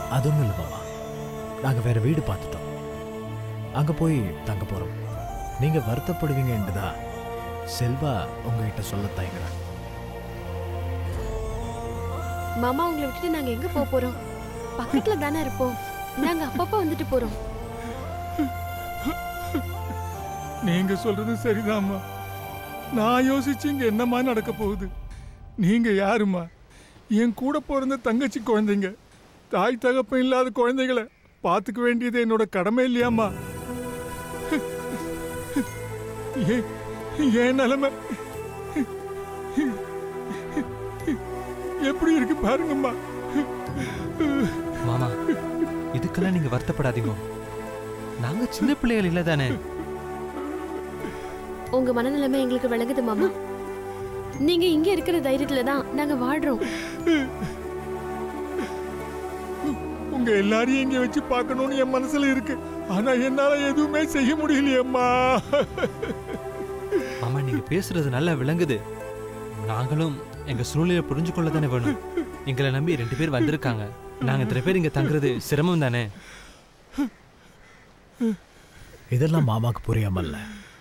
அதுவும் இல்லை மாமா நாங்கள் வேற வீடு பார்த்துட்டோம் அங்கே போய் தங்க போகிறோம் நீங்கள் வருத்தப்படுவீங்கன்னு தான் செல்வா உங்ககிட்ட சொல்ல தயங்குறேன் மாமா உங்களை விட்டுட்டு நாங்க எங்க போக போறோம் பக்கத்துல தானே இருப்போம் நாங்க அப்பப்ப வந்துட்டு போறோம் நீங்க சொல்றது சரிதாம்மா நான் யோசிச்சு இங்க என்னம்மா நடக்க போகுது நீங்க யாரும்மா என் கூட பிறந்த தங்கச்சி குழந்தைங்க தாய் தகப்பன் இல்லாத குழந்தைகளை பார்த்துக்க வேண்டியது என்னோட கடமை இல்லையாம்மா ஏன் என் நிலைமை எப்படி இருக்கு பாருங்கம்மா மாமா இதுக்கெல்லாம் நீங்க வருத்தப்படாதீங்க நாங்க சின்ன பிள்ளைகள் இல்ல தானே உங்க மனநிலைமை எங்களுக்கு விளங்குது மாமா நீங்க இங்க இருக்கிற தைரியத்துல தான் நாங்க வாழ்றோம் உங்க எல்லாரையும் இங்க வச்சு பார்க்கணும்னு என் மனசுல இருக்கு ஆனா என்னால எதுவுமே செய்ய முடியலையேம்மா மாமா நீங்க பேசுறது நல்லா விளங்குது நாங்களும் எங்க சூழ்நிலையை புரிஞ்சு கொள்ள தானே வேணும் எங்களை நம்பி ரெண்டு பேர் வந்திருக்காங்க நாங்க இத்தனை பேர் இங்க தங்குறது சிரமம் தானே இதெல்லாம் மாமாக்கு புரியாமல்ல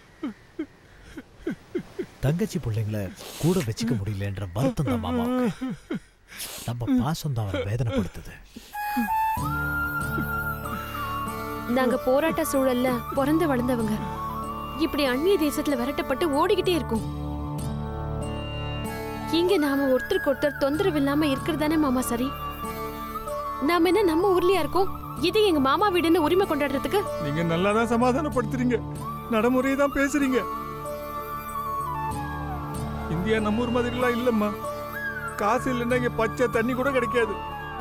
தங்கச்சி பிள்ளைங்களை கூட வச்சுக்க முடியலன்ற வருத்தம் தான் மாமாவுக்கு நம்ம பாசம் தான் அவரை வேதனைப்படுத்துது நாங்க போராட்ட சூழல்ல பிறந்து வளர்ந்தவங்க இப்படி அந்நிய தேசத்துல விரட்டப்பட்டு ஓடிக்கிட்டே இருக்கோம் இங்க நாம ஒருத்தருக்கு ஒருத்தர் தொந்தரவு இல்லாம இருக்கிறது தானே மாமா சரி நாம என்ன நம்ம ஊர்லயா இருக்கோம் இது எங்க மாமா வீடுன்னு உரிமை கொண்டாடுறதுக்கு நீங்க நல்லா தான் சமாதானப்படுத்துறீங்க நடைமுறையை தான் பேசுறீங்க இந்தியா நம்ம ஊர் மாதிரிலாம் இல்லம்மா காசு இல்லைன்னா இங்க பச்சை தண்ணி கூட கிடைக்காது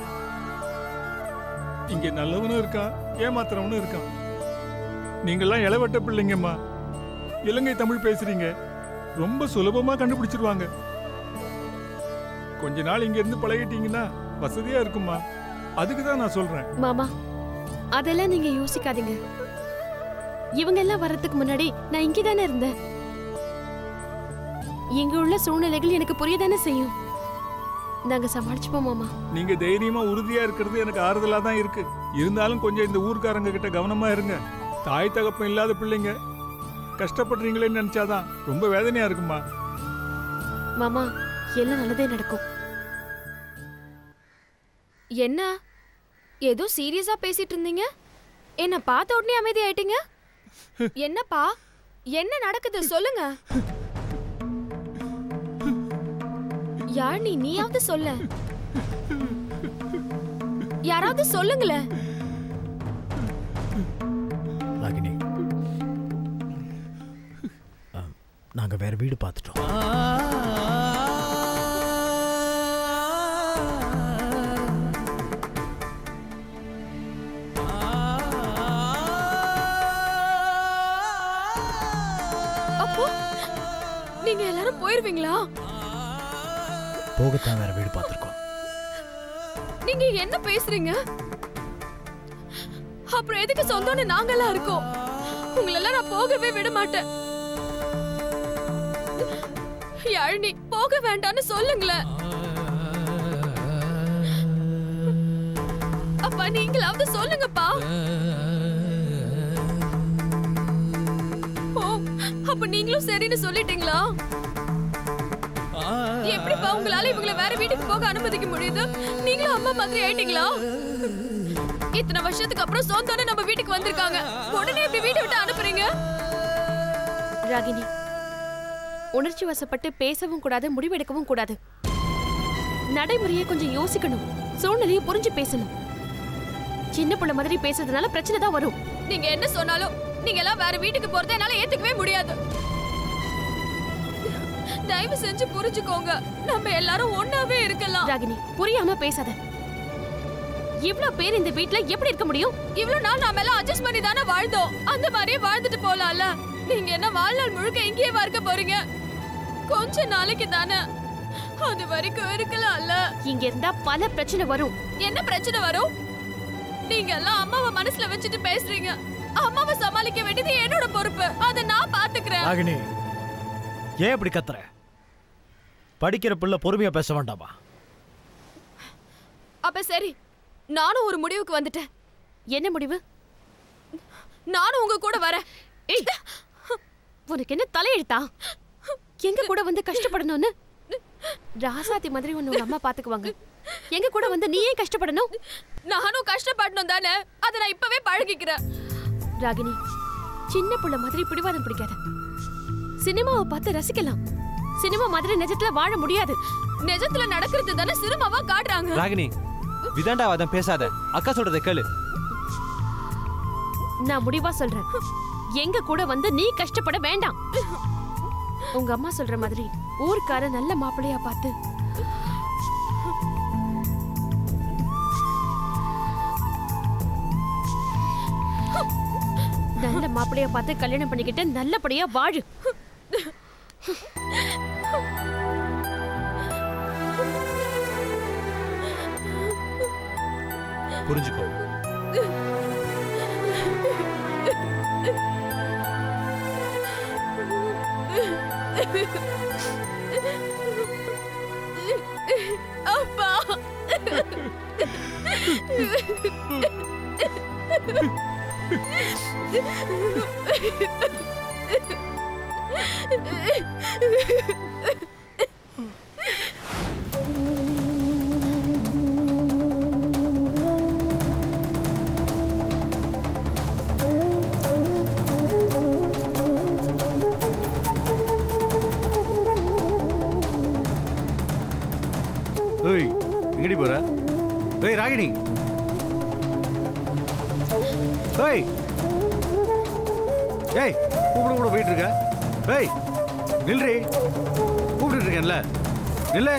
இங்க நல்லவனும் இருக்கான் ஏமாத்துறவனும் இருக்கான் நீங்கெல்லாம் இளவட்ட பிள்ளைங்கம்மா இலங்கை தமிழ் பேசுறீங்க ரொம்ப சுலபமா கண்டுபிடிச்சிருவாங்க கொஞ்ச நாள் இங்க இருந்து பழகிட்டீங்கன்னா வசதியா இருக்குமா அதுக்கு தான் நான் சொல்றேன் மாமா அதெல்லாம் நீங்க யோசிக்காதீங்க இவங்க எல்லாம் வர்றதுக்கு முன்னாடி நான் இங்க தானே இருந்தேன் இங்க உள்ள சூழ்நிலைகள் எனக்கு புரியதானே செய்யும் நாங்க சமாளிச்சுப்போம் மாமா நீங்க தைரியமா உறுதியா இருக்கிறது எனக்கு ஆறுதலா தான் இருக்கு இருந்தாலும் கொஞ்சம் இந்த ஊர்க்காரங்க கிட்ட கவனமா இருங்க தாய் தகப்பன் இல்லாத பிள்ளைங்க கஷ்டப்படுறீங்களேன்னு நினைச்சாதான் ரொம்ப வேதனையா இருக்குமா மாமா எல்லாம் நல்லதே நடக்கும் என்ன ஏதோ சீரியஸா பேசிட்டு இருந்தீங்க என்ன பார்த்த உடனே அமைதி ஆயிட்டீங்க என்னப்பா என்ன நடக்குது சொல்லுங்க யார் நீ நீயாவது சொல்ல யாராவது சொல்லுங்களேன் ராகினி ஆ, நாங்க வேற வீடு பார்த்துட்டோம் அப்போ நீங்க எல்லாரும் போயிருவீங்களா போகத்தான் வேற வீடு பார்த்துருக்கோம் நீங்க என்ன பேசுறீங்க அப்புறம் எதுக்கு சொந்தம்னு நாங்கெல்லாம் இருக்கோம் உங்களெல்லாம் நான் போகவே விட மாட்டேன் யாழினி போக வேண்டாம்னு சொல்லுங்களேன் அப்பா நீங்களாவது சொல்லுங்கப்பா ஓ அப்ப நீங்களும் சரின்னு சொல்லிட்டீங்களா எப்படிப்பா உங்களால இவங்கள வேற வீட்டுக்கு போக அனுமதிக்க முடியுது நீங்களும் அம்மா மாதிரி ஆயிட்டீங்களா இத்தனை வருஷத்துக்கு அப்புறம் சொந்தம்னு நம்ம வீட்டுக்கு வந்திருக்காங்க உடனே இப்படி வீட்டை விட்டு அனுப்புறீங்க ராகினி உணர்ச்சி வசப்பட்டு பேசவும் கூடாது முடிவெடுக்கவும் கூடாது நடைமுறையை கொஞ்சம் யோசிக்கணும் சூழ்நிலையை புரிஞ்சு பேசணும் சின்ன புள்ள மாதிரி பேசுறதுனால பிரச்சனை தான் வரும் நீங்க என்ன சொன்னாலும் நீங்க எல்லாம் வேற வீட்டுக்கு போறதை என்னால ஏத்துக்கவே முடியாது தயவு செஞ்சு புரிஞ்சுக்கோங்க நம்ம எல்லாரும் ஒண்ணாவே இருக்கலாம் ராகினி புரியாம பேசாத இவ்ளோ பேர் இந்த வீட்ல எப்படி இருக்க முடியும் இவ்வளவு நாள் நாம எல்லாம் அட்ஜஸ்ட் பண்ணி தானே வாழ்ந்தோம் அந்த மாதிரியே வாழ்ந்துட்டு போலாம்ல நீங்க என்ன வாழ்நாள் முழுக்க இங்கேயே இருக்க போறீங்க கொஞ்ச நாளைக்கு தானே அது வரைக்கும் இருக்கலாம்ல இங்க இருந்தா பல பிரச்சனை வரும் என்ன பிரச்சனை வரும் நீங்க எல்லாம் அம்மாவை மனசுல வச்சுட்டு பேசுறீங்க அம்மாவை சமாளிக்க வேண்டியது என்னோட பொறுப்பு அதை நான் பாத்துக்கிறேன் ராகினி ஏன் இப்படி கத்துற படிக்கிற பிள்ளை பொறுமையா பேச வேண்டாமா அப்ப சரி நானும் ஒரு முடிவுக்கு வந்துட்டேன் என்ன முடிவு நானும் உங்க கூட வரேன் ஏய் உனக்கு என்ன தலையெழுத்தா எங்க கூட வந்து கஷ்டப்படணும்னு ராசாத்தி மாதிரி உன்னை உங்க அம்மா பாத்துக்குவாங்க எங்க கூட வந்து நீ ஏன் கஷ்டப்படணும் நானும் கஷ்டப்படணும் தானே அதை நான் இப்பவே பழகிக்கிறேன் ராகினி சின்ன புள்ள மாதிரி பிடிவாதம் பிடிக்காத சினிமாவை பார்த்து ரசிக்கலாம் சினிமா மாதிரி நிஜத்துல வாழ முடியாது நிஜத்துல நடக்கிறது தானே சினிமாவா காட்டுறாங்க ராகினி விதாண்டாவாதம் பேசாத அக்கா சொல்றதை கேளு நான் முடிவா சொல்றேன் எங்க கூட வந்து நீ கஷ்டப்பட வேண்டாம் உங்க அம்மா சொல்ற மாதிரி ஊருக்கார நல்ல மாப்பிள்ளையா பார்த்து நல்ல மாப்பிள்ளையா பார்த்து கல்யாணம் பண்ணிக்கிட்டு நல்லபடியா வாழு புரிஞ்சுக்கோ அப்பா ஏய் எங்கடி போற ஏய் ராகினி ஏய் ஏய் கூப்பிட கூட போயிட்டு இருக்க ஏய் நில்றி கூப்பிட்டு இருக்கேன்ல நில்லு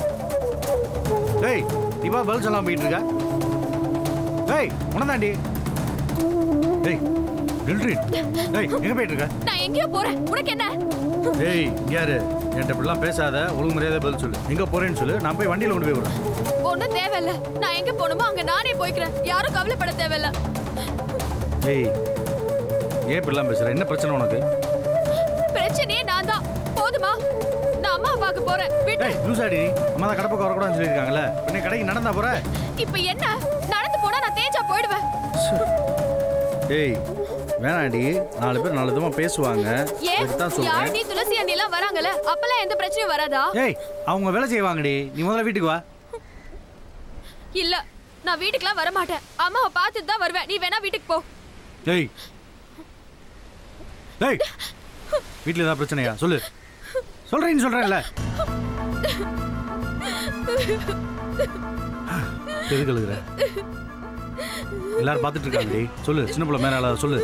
ஏய் நீ வா பதில் சொல்லாம போயிட்டு இருக்க ஏய் உனதாண்டி ஏய் நில்றி ஏய் எங்க போயிட்டு இருக்க நான் எங்கேயோ போறேன் உனக்கு என்ன ஏய் இங்க யாரு என்கிட்ட இப்படிலாம் பேசாத ஒழுங்கு மரியாதை பதில் சொல்லு எங்க போறேன்னு சொல்லு நான் போய் வண்டியில கொண்டு போய் விடுறேன் ஒண்ணும் தேவையில்ல நான் எங்க போகணுமோ அங்க நானே போய்க்கிறேன் யாரும் கவலைப்பட தேவையில்ல ஏய் ஏன் இப்படிலாம் பேசுற என்ன பிரச்சனை உனக்கு பிரச்சனையே நான் தான் போதுமா நான் அம்மா பார்க்க போறேன் விட்டு ஏய் லூசாடி நீ அம்மா தான் கடை பக்கம் வரக்கூடாதுன்னு சொல்லியிருக்காங்கல்ல பின்ன கடைக்கு நடந்தா போற இப்ப என்ன நடந்து போனா நான் தேஞ்சா போயிடுவேன் ஏய் வேணாடி நாலு பேர் நாலு விதமா பேசுவாங்க ஏன் அதுதான் சொல்றேன் யாழினி துளசி அண்ணி எல்லாம் வராங்கல்ல அப்பெல்லாம் எந்த பிரச்சனையும் வராதா ஏய் அவங்க வேலை செய்வாங்கடி நீ முதல்ல வீட்டுக்கு வா இல்ல நான் வீட்டுக்குலாம் வர மாட்டேன் அம்மாவை பார்த்துட்டு தான் வருவேன் நீ வேணா வீட்டுக்கு போ ஏய் ஏய் வீட்டில் ஏதாவது பிரச்சனையா சொல்லு சொல்றேன்னு சொல்றேன்ல எதுக்கு எழுதுற எல்லாரும் பார்த்துட்டு இருக்காங்கடி சொல்லு சின்ன பிள்ளை மேல சொல்லு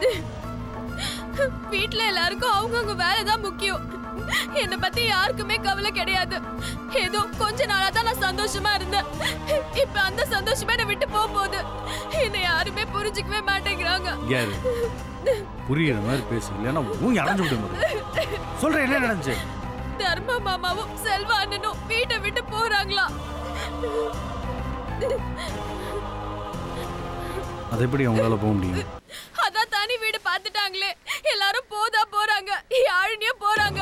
வீட்ல எல்லாருக்கும் அவங்கவங்க வேலை தான் முக்கியம் என்னை பத்தி யாருக்குமே கவலை கிடையாது ஏதோ கொஞ்ச நாளா தான் நான் சந்தோஷமா இருந்தேன் இப்ப அந்த சந்தோஷமே என்னை விட்டு போக போகுது என்னை யாருமே புரிஞ்சுக்கவே மாட்டேங்கிறாங்க யாரு புரியுற மாதிரி பேசு இல்லைன்னா ஊங்கி அடைஞ்சு விடுங்க சொல்றேன் என்ன நடந்துச்சு தர்ம மாமாவும் செல்வா அண்ணனும் வீட்டை விட்டு போறாங்களா அது எப்படி அவங்களால போக முடியும் அதான் தனி வீடு பார்த்துட்டாங்களே எல்லாரும் போதா போறாங்க யாழினியும் போறாங்க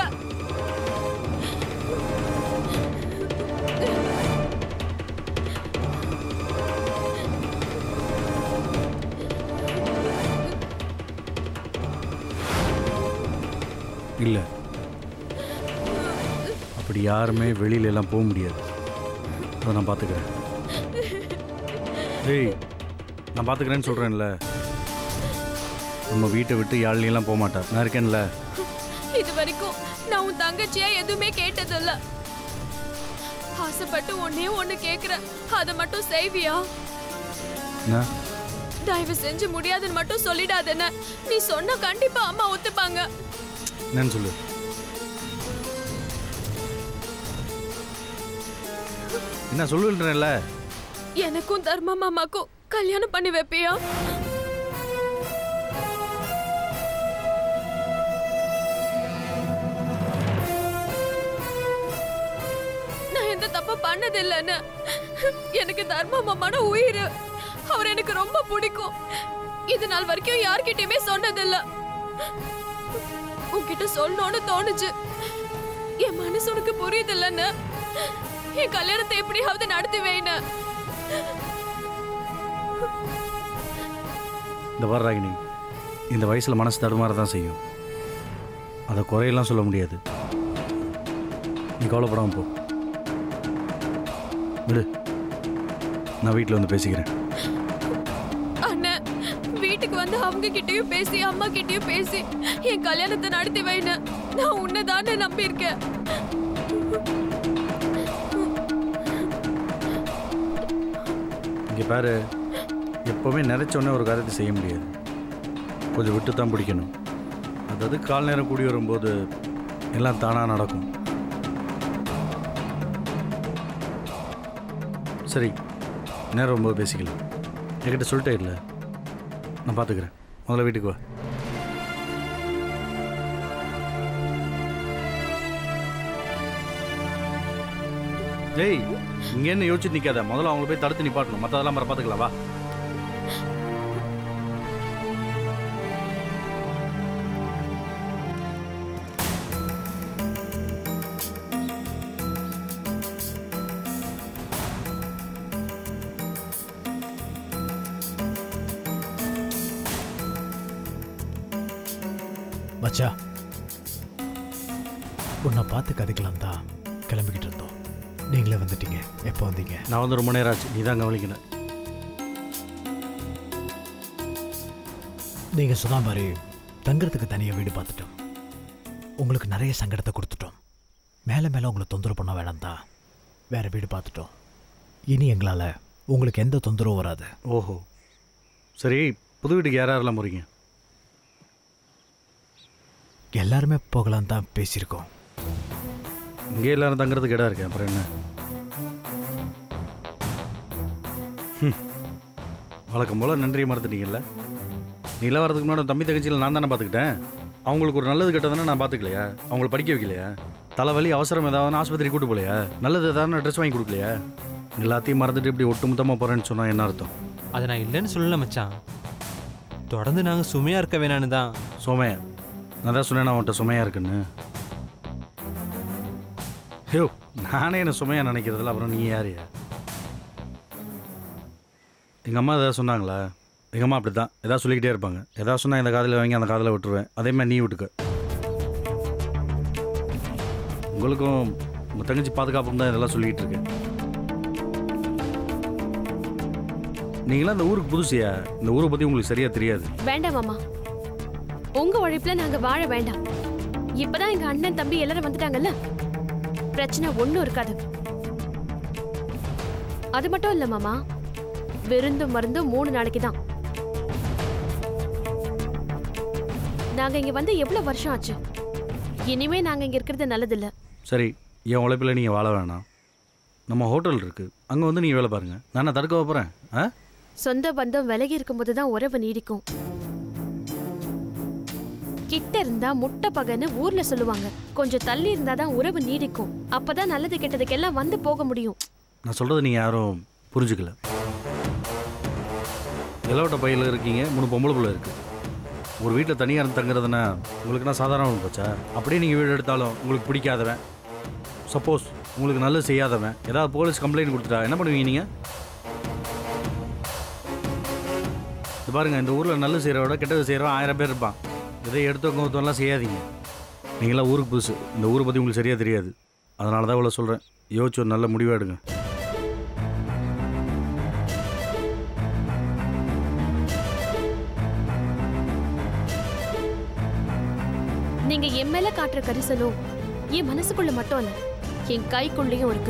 இல்லை அப்படி யாருமே வெளியில எல்லாம் போக முடியாது அதை நான் பார்த்துக்கிறேன் ஏய் நான் பார்த்துக்கிறேன்னு சொல்கிறேன்ல நம்ம வீட்டை விட்டு யாழ்னியெல்லாம் போக மாட்டா நான் இருக்கேன்ல இது வரைக்கும் நான் உன் தங்கச்சியா எதுவுமே கேட்டதில்ல ஆசைப்பட்டு ஒன்னே ஒண்ணு கேக்குறேன் அதை மட்டும் செய்வியா என்ன தயவு செஞ்சு முடியாதுன்னு மட்டும் சொல்லிடாதேன்னு நீ சொன்னா கண்டிப்பா அம்மா ஒத்துப்பாங்க என்னன்னு சொல்லு என்ன சொல்லுன்றேன்ல எனக்கும் தர்மா மாமாக்கும் கல்யாணம் பண்ணி வைப்பியா நான் எந்த தப்பு பண்ணதில்லைன்னு எனக்கு தர்மா மாமான உயிர் அவர் எனக்கு ரொம்ப பிடிக்கும் இது நாள் வரைக்கும் யார்கிட்டயுமே சொன்னதில்ல உன்கிட்ட சொல்லணும்னு தோணுச்சு என் மனசு உனக்கு புரியுதில்லன்னு என் கல்யாணத்தை எப்படியாவது நடத்தி வைன்னு இந்த வர ராகினி இந்த வயசில் மனசு தடுமாற தான் செய்யும் அதை குறையெல்லாம் சொல்ல முடியாது நீ கவலைப்படாமல் போ விடு நான் வீட்டில் வந்து பேசிக்கிறேன் அண்ணன் வீட்டுக்கு வந்து அவங்க கிட்டயும் பேசி அம்மா கிட்டயும் பேசி என் கல்யாணத்தை நடத்தி வைன்னு நான் உன்னதானே நம்பியிருக்கேன் இங்கே பாரு எப்போவுமே நினைச்ச உடனே ஒரு காரியத்தை செய்ய முடியாது கொஞ்சம் விட்டு தான் பிடிக்கணும் அதாவது கால் நேரம் கூடி வரும்போது எல்லாம் தானாக நடக்கும் சரி நேரம் ரொம்ப பேசிக்கலாம் என்கிட்ட சொல்லிட்டே இல்லை நான் பார்த்துக்கிறேன் முதல்ல வீட்டுக்கு வா டேய் இங்கே என்ன யோசிச்சு நிற்காத முதல்ல அவங்கள போய் தடுத்து நிப்பாட்டணும் மற்றதெல்லாம் மற பார்த்துக்கலாம் வா மச்சா உன்னை பார்த்து கதைக்கலாம் தான் கிளம்பிக்கிட்டு இருந்தோம் நீங்களே வந்துட்டீங்க எப்போ வந்தீங்க நான் வந்து ரொம்ப நேரம் ஆச்சு நீ தான் கவனிக்கணும் நீங்கள் சொன்ன மாதிரி தங்குறதுக்கு தனியாக வீடு பார்த்துட்டோம் உங்களுக்கு நிறைய சங்கடத்தை கொடுத்துட்டோம் மேலே மேலே உங்களை தொந்தரவு பண்ண வேணாம் தான் வேறு வீடு பார்த்துட்டோம் இனி எங்களால் உங்களுக்கு எந்த தொந்தரவும் வராது ஓஹோ சரி புது வீட்டுக்கு யார் யாரெல்லாம் போகிறீங்க எல்லாருமே போகலாம் தான் பேசியிருக்கோம் இங்கே எல்லாரும் தங்குறதுக்கு இடம் இருக்கேன் அப்புறம் என்ன ஹம். வழக்கம் போல் நன்றியை மறந்துட்டீங்கல்ல நீலாம் வரதுக்கு முன்னாடி உன் தம்பி தங்கச்சியில் நான் தானே பார்த்துக்கிட்டேன் அவங்களுக்கு ஒரு நல்லது கெட்டதுன்னா நான் பார்த்துக்கலையா அவங்கள படிக்க வைக்கலையா தலைவலி அவசரம் ஏதாவது ஆஸ்பத்திரி கூட்டு போலையா நல்லது ஏதாவது ட்ரெஸ் வாங்கி கொடுக்கலையா எல்லாத்தையும் மறந்துட்டு இப்படி ஒட்டுமொத்தமாக போகிறேன்னு சொன்னால் என்ன அர்த்தம் அதை நான் இல்லைன்னு சொல்லல மச்சான் தொடர்ந்து நாங்கள் சுமையாக இருக்க வேணான்னு தான் சுமையா நான் தான் சொன்னேன் அவன்கிட்ட சுமையாக இருக்குன்னு ஹோ நானே என்ன சுமையாக நினைக்கிறதில்ல அப்புறம் நீ யாரையா எங்கள் அம்மா ஏதாவது சொன்னாங்களா எங்கள் அம்மா அப்படி தான் எதாவது சொல்லிக்கிட்டே இருப்பாங்க எதாவது சொன்னால் இந்த காதில் வாங்கி அந்த காதில் விட்டுருவேன் அதே மாதிரி நீ விட்டுக்க உங்களுக்கும் உங்கள் தங்கச்சி பாதுகாப்பும் தான் இதெல்லாம் சொல்லிக்கிட்டு இருக்கேன் நீங்களாம் இந்த ஊருக்கு புதுசியா இந்த ஊரை பற்றி உங்களுக்கு சரியாக தெரியாது வேண்டாம் மாமா உங்க உழைப்புல நாங்க வாழ வேண்டாம் இப்பதான் எங்க அண்ணன் தம்பி எல்லாரும் வந்துட்டாங்கல்ல பிரச்சனை ஒண்ணும் இருக்காது அது மட்டும் இல்ல மாமா விருந்தும் மருந்தும் மூணு நாளைக்கு தான் நாங்க இங்க வந்து எவ்வளவு வருஷம் ஆச்சு இனிமே நாங்க இங்க இருக்கிறது நல்லதில்ல சரி என் உழைப்பில் நீங்கள் வாழ வேணாம் நம்ம ஹோட்டல் இருக்குது அங்கே வந்து நீங்கள் வேலை பாருங்கள் நான் தடுக்க போகிறேன் ஆ சொந்த பந்தம் விலகி இருக்கும்போது தான் உறவு நீடிக்கும் கிட்ட இருந்தா முட்டை பகன்னு ஊர்ல சொல்லுவாங்க கொஞ்சம் தள்ளி இருந்தா தான் உறவு நீடிக்கும் அப்பதான் நல்லது கெட்டதுக்கெல்லாம் வந்து போக முடியும் நான் சொல்கிறது நீங்கள் யாரும் புரிஞ்சுக்கல இலவட்ட பையில் இருக்கீங்க மூணு பொம்பளை பிள்ளை இருக்குது ஒரு வீட்டில் தனியாக இருந்து தங்குறதுன்னா உங்களுக்குன்னா சாதாரண போச்சா அப்படியே நீங்கள் வீடு எடுத்தாலும் உங்களுக்கு பிடிக்காதவன் சப்போஸ் உங்களுக்கு நல்லது செய்யாதவன் ஏதாவது போலீஸ் கம்ப்ளைண்ட் கொடுத்துட்டா என்ன பண்ணுவீங்க நீங்கள் இது பாருங்கள் இந்த ஊரில் நல்லது செய்கிறவட கெட்டது செய்கிறவன் ஆயிரம் பேர் இருப்பான் இதை எடுத்தவங்க ஒருத்தவங்களாம் செய்யாதீங்க நீங்களாம் ஊருக்கு புதுசு இந்த ஊரை பற்றி உங்களுக்கு சரியாக தெரியாது அதனால தான் இவ்வளோ சொல்கிறேன் யோசிச்சு ஒரு நல்ல முடிவு எடுங்க நீங்க என் மேல காட்டுற கரிசலும் என் மனசுக்குள்ள மட்டும் இல்ல என் கைக்குள்ளேயும் இருக்கு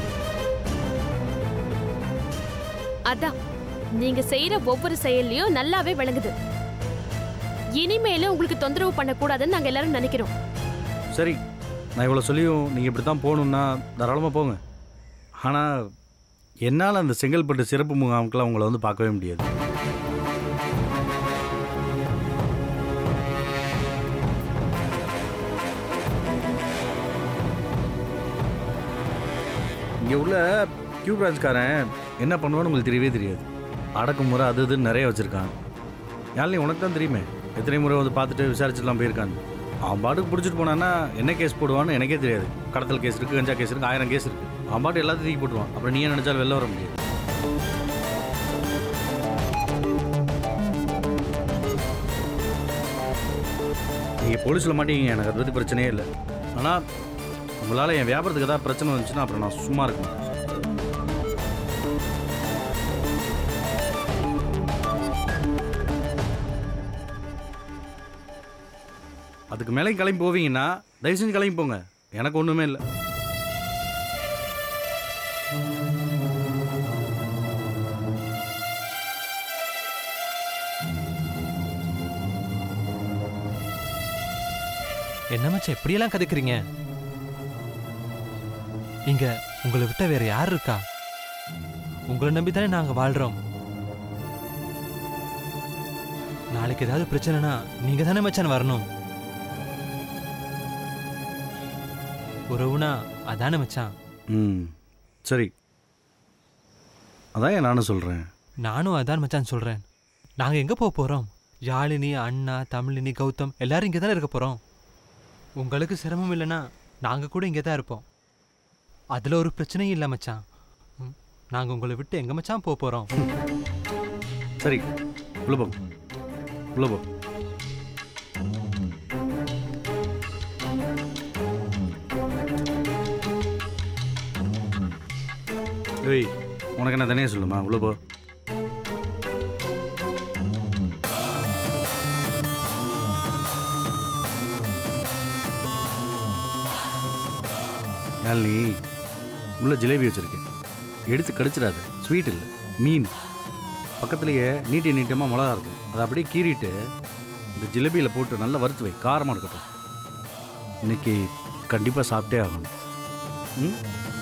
அதான் நீங்க செய்யற ஒவ்வொரு செயல்லையும் நல்லாவே விளங்குது இனிமேலும் உங்களுக்கு தொந்தரவு பண்ணக்கூடாதுன்னு நாங்க எல்லாரும் நினைக்கிறோம் சரி நான் இவ்வளோ சொல்லியும் நீங்கள் இப்படி தான் போகணுன்னா தாராளமாக போங்க ஆனால் என்னால் அந்த செங்கல்பட்டு சிறப்பு முகாமுக்கெல்லாம் உங்களை வந்து பார்க்கவே முடியாது இங்கே உள்ள கியூ பிரான்ச்காரன் என்ன பண்ணுவான்னு உங்களுக்கு தெரியவே தெரியாது அடக்குமுறை அது இதுன்னு நிறைய வச்சுருக்கான் யாழ்னி உனக்கு தான் தெரியுமே எத்தனை முறை வந்து பார்த்துட்டு விசாரிச்சுட்டுலாம் போயிருக்கான்னு அவன் பாட்டுக்கு பிடிச்சிட்டு போனான்னா என்ன கேஸ் போடுவான்னு எனக்கே தெரியாது கடத்தல் கேஸ் இருக்குது கஞ்சா கேஸ் இருக்குது ஆயிரம் கேஸ் இருக்குது அவன் பாட்டு எல்லாத்தையும் தூக்கி போட்டுருவான் அப்புறம் நீ ஏன் நினச்சாலும் வெளில வர முடியாது நீங்கள் போலீஸில் மாட்டீங்க எனக்கு அதை பற்றி பிரச்சனையே இல்லை ஆனால் உங்களால் என் வியாபாரத்துக்கு ஏதாவது பிரச்சனை வந்துச்சுன்னா அப்புறம் நான் சும்மா இருக்க மாட்டேன் அதுக்கு மேலே கிளம்பி போவீங்கன்னா தயவு செஞ்சு கிளம்பி போங்க எனக்கு ஒன்றுமே இல்லை என்ன மச்சான் எப்படியெல்லாம் கதைக்கிறீங்க இங்க உங்களை விட்ட வேற யார் இருக்கா உங்களை நம்பி தானே நாங்க வாழ்றோம் நாளைக்கு ஏதாவது பிரச்சனைனா நீங்க தானே மச்சான் வரணும் உறவுனா அதானே மச்சான் ம் சரி அதான் ஏன் நானும் சொல்கிறேன் நானும் அதான் மச்சான் சொல்றேன் நாங்க எங்க போக போறோம் யாழினி அண்ணா தமிழினி கௌதம் எல்லாரும் இங்கே தானே இருக்க போறோம் உங்களுக்கு சிரமம் இல்லைன்னா நாங்க கூட இங்கே தான் இருப்போம் அதுல ஒரு பிரச்சனையும் இல்லை மச்சான் ம், நாங்க உங்களை விட்டு எங்க மச்சான் போக போறோம் சரி உள்ள போ உள்ள போ ஏய் உனக்கு என்ன தனியாக சொல்லுமா உள்ள போ யாழினி உள்ள ஜிலேபி வச்சிருக்கேன் எடுத்து கடிச்சிடாத ஸ்வீட் இல்லை மீன் பக்கத்துலேயே நீட்டி நீட்டமாக மிளகா இருக்கும் அதை அப்படியே கீறிட்டு இந்த ஜிலேபியில் போட்டு நல்லா வறுத்து வை காரமாக இருக்கட்டும் இன்னைக்கு கண்டிப்பாக சாப்பிட்டே ஆகணும் ம்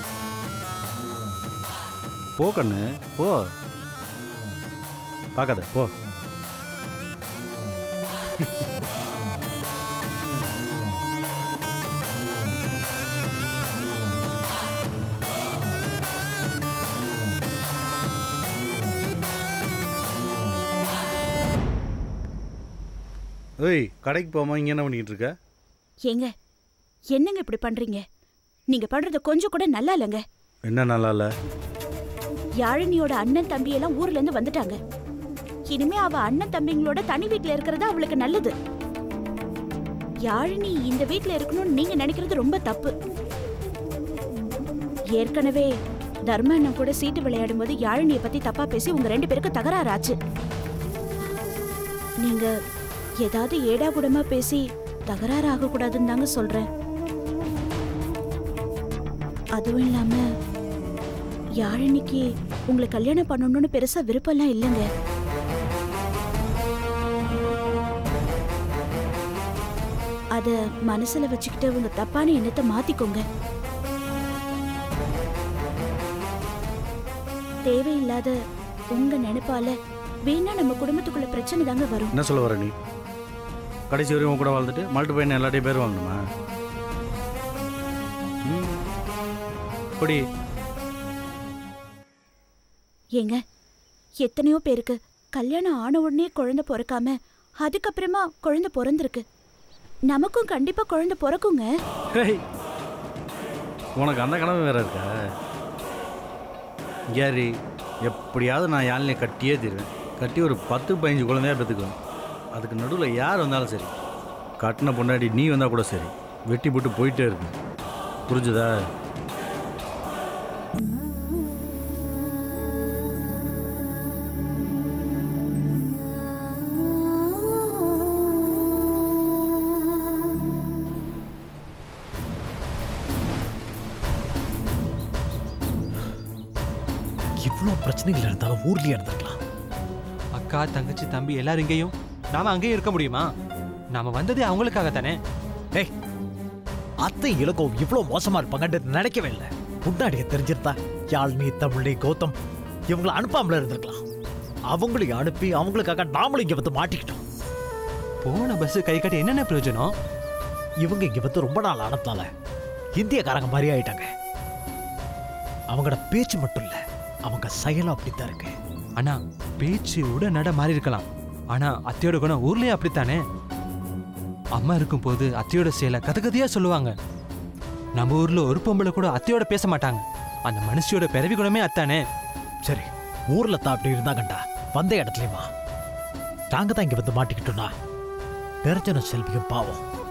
போ கண்ணு போ பார்க்காத போ ஏய் கடைக்கு போமா இங்கே என்ன பண்ணிக்கிட்டு இருக்க ஏங்க என்னங்க இப்படி பண்றீங்க நீங்க பண்றது கொஞ்சம் கூட நல்லா இல்லைங்க என்ன நல்லா இல்லை யாழினியோட அண்ணன் தம்பி எல்லாம் ஊர்ல இருந்து வந்துட்டாங்க இனிமே அவ அண்ணன் தம்பிங்களோட தனி வீட்ல இருக்கிறது அவளுக்கு நல்லது யாழினி இந்த வீட்ல இருக்கணும்னு நீங்க நினைக்கிறது ரொம்ப தப்பு ஏற்கனவே தர்ம அண்ணன் கூட சீட்டு விளையாடும் போது யாழினியை பத்தி தப்பா பேசி உங்க ரெண்டு பேருக்கு தகராறாச்சு நீங்க ஏதாவது ஏடா கூடமா பேசி தகராறு ஆகக்கூடாதுன்னு தாங்க சொல்றேன் அதுவும் இல்லாம யாழினிக்கு உங்களை கல்யாணம் பண்ணணும்னு பெருசா விருப்பம்லாம் இல்லைங்க அத மனசுல வச்சுக்கிட்டு உங்க தப்பான எண்ணத்தை மாத்திக்கோங்க தேவையில்லாத உங்க நினைப்பால வேணா நம்ம குடும்பத்துக்குள்ள பிரச்சனை தாங்க வரும் என்ன சொல்ல வர நீ கடைசி வரையும் உன் கூட வாழ்ந்துட்டு மல்ட்டு பையன் எல்லாட்டையும் பேர் வாங்கணுமா ம் படி ஏங்க எத்தனையோ பேருக்கு கல்யாணம் ஆன உடனே குழந்தை பிறக்காம அதுக்கப்புறமா குழந்தை பிறந்திருக்கு நமக்கும் கண்டிப்பா குழந்தை பிறக்குங்க ஹேய் உனக்கு அந்த கனவு வேற இருக்கா கேரி எப்படியாவது நான் யாழினியை கட்டியே தருவேன் கட்டி ஒரு பத்து பதினஞ்சு குழந்தையா பெற்றுக்குவேன் அதுக்கு நடுவில் யார் வந்தாலும் சரி கட்டின பொண்டாடி நீ வந்தால் கூட சரி வெட்டி போட்டு போயிட்டே இருக்கு புரிஞ்சுதா இவ்வளோ பிரச்சனைகள் இருந்தாலும் ஊர்லயே இருந்திருக்கலாம் அக்கா தங்கச்சி தம்பி எல்லாரும் இங்கேயும் நாம அங்கேயும் இருக்க முடியுமா நாம வந்ததே அவங்களுக்காக தானே ஏய் அத்தை இலக்கம் இவ்வளோ மோசமா இருப்பாங்கன்னு நினைக்கவே இல்லை முன்னாடியே தெரிஞ்சிருந்தா யாழ்னி தமிழி கௌதம் இவங்களை அனுப்பாமல இருந்திருக்கலாம் அவங்களையும் அனுப்பி அவங்களுக்காக நாமளும் இங்க வந்து மாட்டிக்கிட்டோம் போன பஸ் கை கட்டி என்னென்ன பிரயோஜனம் இவங்க இங்க வந்து ரொம்ப நாள் ஆனதுனால இந்தியக்காரங்க மாதிரி ஆயிட்டாங்க அவங்களோட பேச்சு மட்டும் இல்ல அவங்க செயலும் அப்படித்தான் இருக்கு ஆனா பேச்சு உட நட மாறி இருக்கலாம் ஆனா அத்தையோட குணம் ஊர்லயே அப்படித்தானே அம்மா இருக்கும்போது அத்தையோட செயலை கதை கதையா சொல்லுவாங்க நம்ம ஊர்ல ஒரு பொம்பளை கூட அத்தையோட பேச மாட்டாங்க அந்த மனுஷியோட பிறவி குணமே அத்தானே சரி ஊர்ல தான் அப்படி இருந்தாங்கண்டா வந்த இடத்துலயுமா நாங்க தான் இங்க வந்து மாட்டிக்கிட்டோம்னா நிரஞ்சன செல்வியும் பாவம்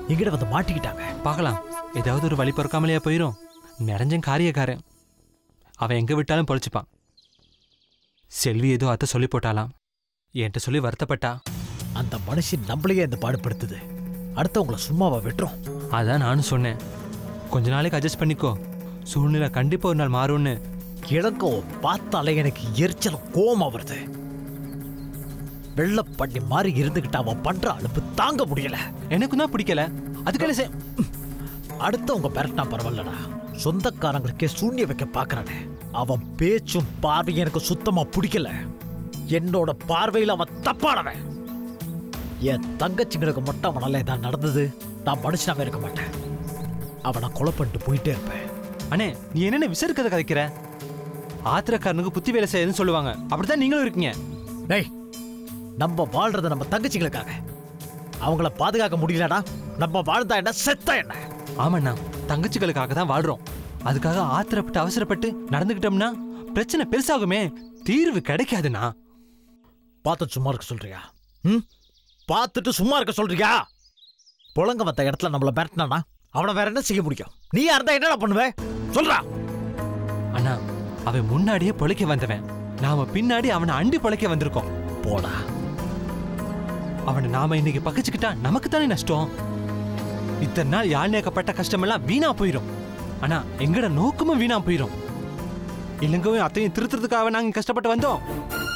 எங்கிட்ட வந்து மாட்டிக்கிட்டாங்க பார்க்கலாம் ஏதாவது ஒரு வழி பிறக்காமலையா போயிடும் நிறைஞ்சன் காரியக்காரன் அவன் எங்க விட்டாலும் பொழைச்சுப்பான் செல்வி ஏதோ அத்தை சொல்லி போட்டாலாம் என்கிட்ட சொல்லி வருத்தப்பட்டா அந்த மனுஷன் நம்மளையே இந்த பாடுபடுத்துது அடுத்தவங்கள சும்மாவா விட்டுரும் அதான் நானும் சொன்னேன் கொஞ்ச நாளைக்கு அட்ஜஸ்ட் பண்ணிக்கோ சூழ்நிலை கண்டிப்பா ஒரு நாள் மாறும்னு இளங்கோ பார்த்தாலே எனக்கு எரிச்சல் கோவமா வருது வெள்ளப்பண்ணி மாதிரி இருந்துகிட்டு அவன் பண்ற அலுப்பு தாங்க முடியல எனக்கும் தான் பிடிக்கல அதுக்கெல்லாம் செய் அடுத்தவங்க பெரட்டினா பரவாயில்லடா சொந்தக்காரங்களுக்கே சூன்ய வைக்க பார்க்கறானே அவன் பேச்சும் பார்வையும் எனக்கு சுத்தமா பிடிக்கல என்னோட பார்வையில் அவன் தப்பானவன் என் தங்கச்சிங்களுக்கு மட்டும் அவனால ஏதாவது நடந்தது நான் மனுஷனாவே இருக்க மாட்டேன் அவனை கொலை பண்ணிட்டு போயிட்டே இருப்பேன் அண்ணே நீ என்னென்ன விசருக்கதை கதைக்கிற ஆத்திரக்காரனுக்கு புத்தி வேலை செய்யுதுன்னு சொல்லுவாங்க அப்படித்தான் நீங்களும் இருக்கீங்க டேய் நம்ம வாழ்றது நம்ம தங்கச்சிங்களுக்காக அவங்கள பாதுகாக்க முடியலடா நம்ம வாழ்ந்தா என்ன செத்தா என்ன ஆமாண்ணா தங்கச்சிகளுக்காக தான் வாழ்றோம் அதுக்காக ஆத்திரப்பட்டு அவசரப்பட்டு நடந்துக்கிட்டோம்னா பிரச்சனை பெருசாகுமே தீர்வு கிடைக்காதுண்ணா பார்த்து சும்மா இருக்க சொல்றியா ம் பார்த்துட்டு சும்மா இருக்க சொல்றியா புழங்க வந்த இடத்துல நம்மள மிரட்டினானா அவனை வேற என்ன செய்ய முடியும் நீ இருந்தா என்னடா பண்ணுவ சொல்றா அண்ணா அவன் முன்னாடியே பொழைக்க வந்தவன் நாம பின்னாடி அவனை அண்டி பொழைக்க வந்திருக்கோம் போடா அவனை நாம இன்னைக்கு பகிச்சுக்கிட்டா நமக்கு தானே நஷ்டம் இத்தனை நாள் யாழ்நேக்கப்பட்ட கஷ்டமெல்லாம் வீணா போயிடும் ஆனா எங்கட நோக்கமும் வீணா போயிடும் இளங்கவும் அத்தையும் திருத்துறதுக்காக நாங்க கஷ்டப்பட்டு வந்தோம்